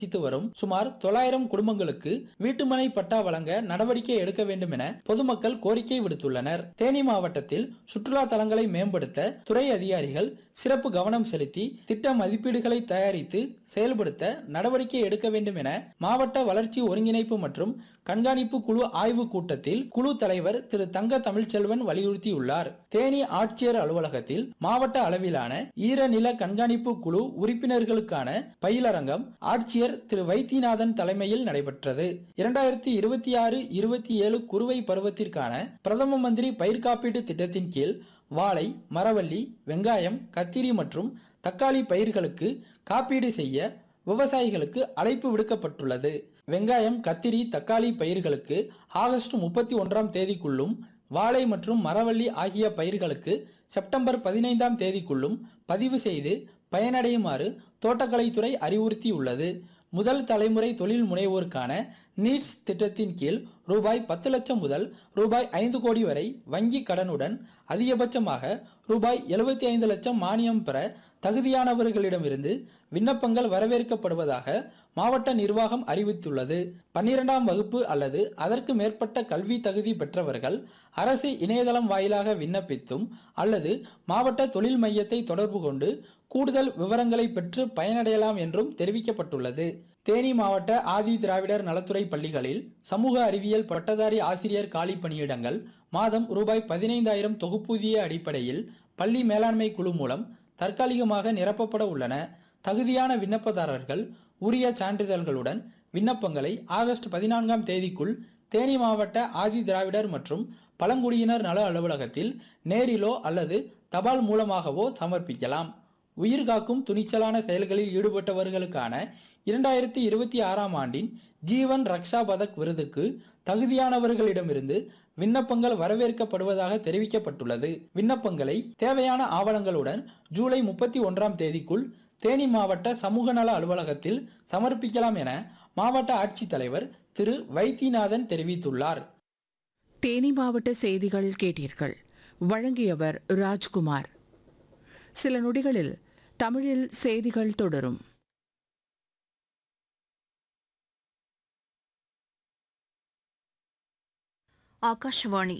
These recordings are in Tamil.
வசித்து வரும் சுமார் தொள்ளாயிரம் குடும்பங்களுக்கு வீட்டுமனை பட்டா வழங்க நடவடிக்கை எடுக்க வேண்டும் என பொதுமக்கள் கோரிக்கை விடுத்துள்ளனர் தேனி மாவட்டத்தில் சுற்றுலா தலங்களை மேம்படுத்த துறை அதிகாரிகள் சிறப்பு கவனம் செலுத்தி திட்ட மதிப்பீடுகளை தயாரித்து செயல்படுத்த நடவடிக்கை எடுக்க வேண்டும் என மாவட்ட வளர்ச்சி ஒருங்கிணைப்பு மற்றும் கண்காணிப்பு குழு ஆய்வு கூட்டத்தில் குழு தலைவர் திரு தங்க தமிழ்ச்செல்வன் வலியுறுத்தியுள்ளார் தேனி ஆட்சியர் அலுவலகத்தில் மாவட்ட அளவிலான ஈரநில கண்காணிப்பு குழு உறுப்பினர்களுக்கான பயிலரங்கம் ஆட்சியர் திரு வைத்தியநாதன் தலைமையில் நடைபெற்றது இரண்டாயிரத்தி இருபத்தி ஆறு இருபத்தி ஏழு குறுவை பருவத்திற்கான பிரதம மந்திரி பயிர் காப்பீட்டு திட்டத்தின் கீழ் வாழை மரவள்ளி வெங்காயம் கத்திரி மற்றும் தக்காளி பயிர்களுக்கு காப்பீடு செய்ய விவசாயிகளுக்கு அழைப்பு விடுக்கப்பட்டுள்ளது வெங்காயம் கத்திரி தக்காளி பயிர்களுக்கு ஆகஸ்ட் முப்பத்தி ஒன்றாம் தேதிக்குள்ளும் வாழை மற்றும் மரவள்ளி ஆகிய பயிர்களுக்கு செப்டம்பர் பதினைந்தாம் தேதிக்குள்ளும் பதிவு செய்து பயனடையுமாறு தோட்டக்கலைத்துறை அறிவுறுத்தியுள்ளது முதல் தலைமுறை தொழில் முனைவோருக்கான நீட்ஸ் திட்டத்தின் கீழ் ரூபாய் பத்து லட்சம் முதல் ரூபாய் ஐந்து கோடி வரை வங்கி கடனுடன் அதிகபட்சமாக ரூபாய் எழுபத்தி ஐந்து லட்சம் மானியம் பெற தகுதியானவர்களிடமிருந்து விண்ணப்பங்கள் வரவேற்கப்படுவதாக மாவட்ட நிர்வாகம் அறிவித்துள்ளது பன்னிரெண்டாம் வகுப்பு அல்லது அதற்கு மேற்பட்ட கல்வி தகுதி பெற்றவர்கள் அரசு இணையதளம் வாயிலாக விண்ணப்பித்தும் அல்லது மாவட்ட தொழில் மையத்தை தொடர்பு கொண்டு கூடுதல் விவரங்களை பெற்று பயனடையலாம் என்றும் தெரிவிக்கப்பட்டுள்ளது தேனி மாவட்ட ஆதி திராவிடர் நலத்துறை பள்ளிகளில் சமூக அறிவியல் பட்டதாரி ஆசிரியர் காலி பணியிடங்கள் மாதம் ரூபாய் பதினைந்தாயிரம் தொகுப்பூதிய அடிப்படையில் பள்ளி மேலாண்மை குழு மூலம் தற்காலிகமாக நிரப்பப்பட உள்ளன தகுதியான விண்ணப்பதாரர்கள் உரிய சான்றிதழ்களுடன் விண்ணப்பங்களை ஆகஸ்ட் பதினான்காம் தேதிக்குள் தேனி மாவட்ட ஆதி திராவிடர் மற்றும் பழங்குடியினர் நல அலுவலகத்தில் நேரிலோ அல்லது தபால் மூலமாகவோ சமர்ப்பிக்கலாம் உயிர் காக்கும் துணிச்சலான செயல்களில் ஈடுபட்டவர்களுக்கான இரண்டாயிரத்தி இருபத்தி ஆறாம் ஆண்டின் ஜீவன் ரக்ஷா பதக் விருதுக்கு தகுதியானவர்களிடமிருந்து விண்ணப்பங்கள் வரவேற்கப்படுவதாக தெரிவிக்கப்பட்டுள்ளது விண்ணப்பங்களை தேவையான ஆவணங்களுடன் ஜூலை முப்பத்தி ஒன்றாம் தேதிக்குள் தேனி மாவட்ட சமூக நல அலுவலகத்தில் சமர்ப்பிக்கலாம் என மாவட்ட ஆட்சித்தலைவர் திரு வைத்தியநாதன் தெரிவித்துள்ளார் தேனி மாவட்ட செய்திகள் கேட்டீர்கள் வழங்கியவர் ராஜ்குமார் சில நொடிகளில் தமிழில் செய்திகள் தொடரும் ಆಕಾಶವಾಣಿ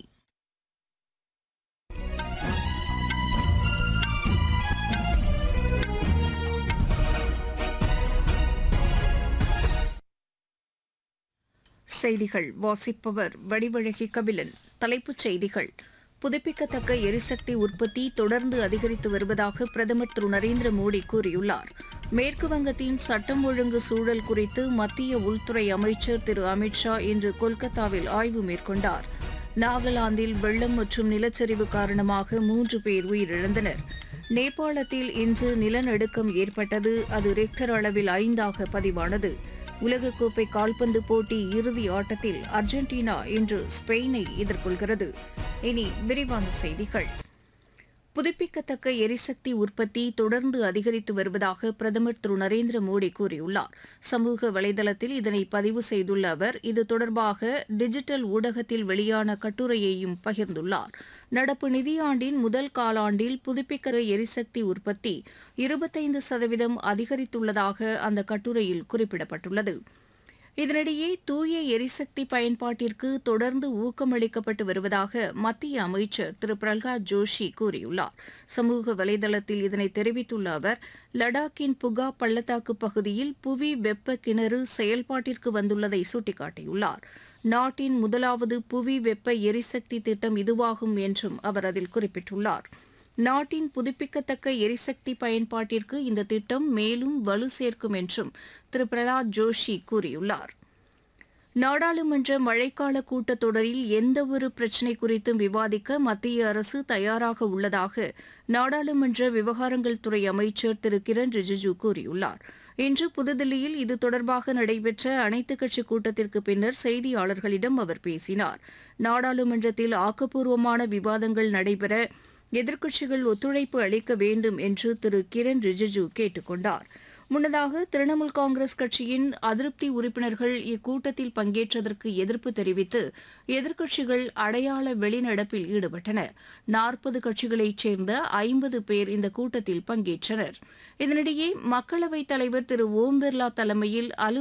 செய்திகள் வாசிப்பவர் வடிவழகி கபிலன் தலைப்புச் செய்திகள் புதுப்பிக்கத்தக்க எரிசக்தி உற்பத்தி தொடர்ந்து அதிகரித்து வருவதாக பிரதமர் திரு நரேந்திர மோடி கூறியுள்ளார் மேற்கு வங்கத்தின் சட்டம் ஒழுங்கு சூழல் குறித்து மத்திய உள்துறை அமைச்சர் திரு அமித்ஷா இன்று கொல்கத்தாவில் ஆய்வு மேற்கொண்டார் நாகாலாந்தில் வெள்ளம் மற்றும் நிலச்சரிவு காரணமாக மூன்று பேர் உயிரிழந்தனர் நேபாளத்தில் இன்று நிலநடுக்கம் ஏற்பட்டது அது ரெக்டர் அளவில் ஐந்தாக பதிவானது உலகக்கோப்பை கால்பந்து போட்டி இறுதி ஆட்டத்தில் அர்ஜென்டினா இன்று ஸ்பெயினை எதிர்கொள்கிறது இனி விரிவான செய்திகள் புதுப்பிக்கத்தக்க எரிசக்தி உற்பத்தி தொடர்ந்து அதிகரித்து வருவதாக பிரதமர் திரு நரேந்திர மோடி கூறியுள்ளார் சமூக வலைதளத்தில் இதனை பதிவு செய்துள்ள அவர் இது தொடர்பாக டிஜிட்டல் ஊடகத்தில் வெளியான கட்டுரையையும் பகிர்ந்துள்ளார் நடப்பு நிதியாண்டின் முதல் காலாண்டில் புதுப்பிக்க எரிசக்தி உற்பத்தி இருபத்தைந்து சதவீதம் அதிகரித்துள்ளதாக அந்த கட்டுரையில் குறிப்பிடப்பட்டுள்ளது இதனிடையே தூய எரிசக்தி பயன்பாட்டிற்கு தொடர்ந்து ஊக்கமளிக்கப்பட்டு வருவதாக மத்திய அமைச்சர் திரு பிரல்ஹாத் ஜோஷி கூறியுள்ளார் சமூக வலைதளத்தில் இதனை தெரிவித்துள்ள அவர் லடாக்கின் புகா பள்ளத்தாக்கு பகுதியில் புவி வெப்ப கிணறு செயல்பாட்டிற்கு வந்துள்ளதை சுட்டிக்காட்டியுள்ளார் நாட்டின் முதலாவது புவி வெப்ப எரிசக்தி திட்டம் இதுவாகும் என்றும் அவர் அதில் குறிப்பிட்டுள்ளார் நாட்டின் புதுப்பிக்கத்தக்க எரிசக்தி பயன்பாட்டிற்கு இந்த திட்டம் மேலும் வலு சேர்க்கும் என்றும் திரு பிரலாத் ஜோஷி கூறியுள்ளார் நாடாளுமன்ற மழைக்கால கூட்டத்தொடரில் எந்தவொரு பிரச்சினை குறித்தும் விவாதிக்க மத்திய அரசு தயாராக உள்ளதாக நாடாளுமன்ற விவகாரங்கள் துறை அமைச்சர் திரு கிரண் ரிஜிஜு கூறியுள்ளார் இன்று புதுதில்லியில் இது தொடர்பாக நடைபெற்ற அனைத்துக் கட்சி கூட்டத்திற்கு பின்னர் செய்தியாளர்களிடம் அவர் பேசினார் நாடாளுமன்றத்தில் ஆக்கப்பூர்வமான விவாதங்கள் நடைபெற எதிர்க்கட்சிகள் ஒத்துழைப்பு அளிக்க வேண்டும் என்று திரு கிரண் ரிஜிஜு கேட்டுக் கொண்டார் முன்னதாக திரிணாமுல் காங்கிரஸ் கட்சியின் அதிருப்தி உறுப்பினர்கள் இக்கூட்டத்தில் பங்கேற்றதற்கு எதிர்ப்பு தெரிவித்து எதிர்க்கட்சிகள் அடையாள வெளிநடப்பில் ஈடுபட்டன நாற்பது கட்சிகளைச் சேர்ந்த ஐம்பது பேர் இந்த கூட்டத்தில் பங்கேற்றனர் இதனிடையே மக்களவைத் தலைவர் திரு ஓம் பிர்லா தலைமையில் அலுவல்